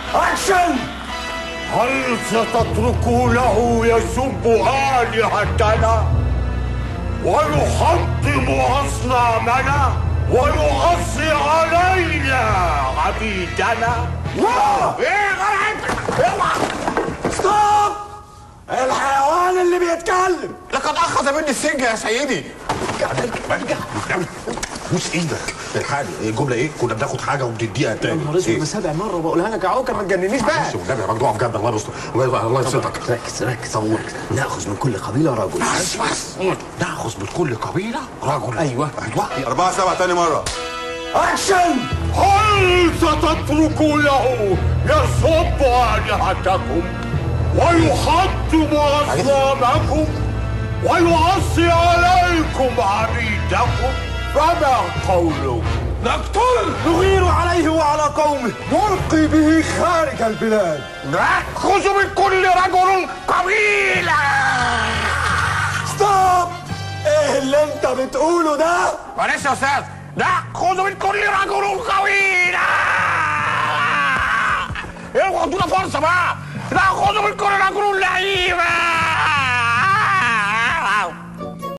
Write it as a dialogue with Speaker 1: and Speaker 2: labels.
Speaker 1: أكشن هل ستتركونه يسب آلهتنا ويحطم أصنامنا ويعصي علينا عبيدنا لا
Speaker 2: ايه غلط
Speaker 1: ستوب الحيوان اللي بيتكلم
Speaker 2: لقد اخذ مني السنج يا سيدي
Speaker 3: بوس ايدك الحاجه الجمله ايه كنا بناخد حاجه وبنديها تاني
Speaker 4: نهار اسود سابع مره بقولها لك يا عوكل ما تجننيش بقى
Speaker 3: بس والنبي يا مجدوع بجد الله يستر الله الله يبسطك
Speaker 4: ركز ركز ناخذ من كل قبيله رجل
Speaker 3: بس بس ناخذ من كل قبيله رجل
Speaker 4: ايوه
Speaker 3: ايوه
Speaker 5: أربعة سبعة تاني مرة
Speaker 1: أكشن هل ستتركونه يسب آلهتكم ويحطم أصنامكم ويعصي عليكم عبيدكم فما قولكم
Speaker 2: نقتل
Speaker 1: نغير عليه وعلى قومه نلقي به خارج البلاد
Speaker 2: ناخذ من كل رجل قبيله
Speaker 1: ستوب ايه اللي انت بتقوله ده
Speaker 2: معلش يا استاذ ناخذ من كل رجل قبيله اوعوا ادونا فرصه بقى ناخذ من كل رجل لعيبه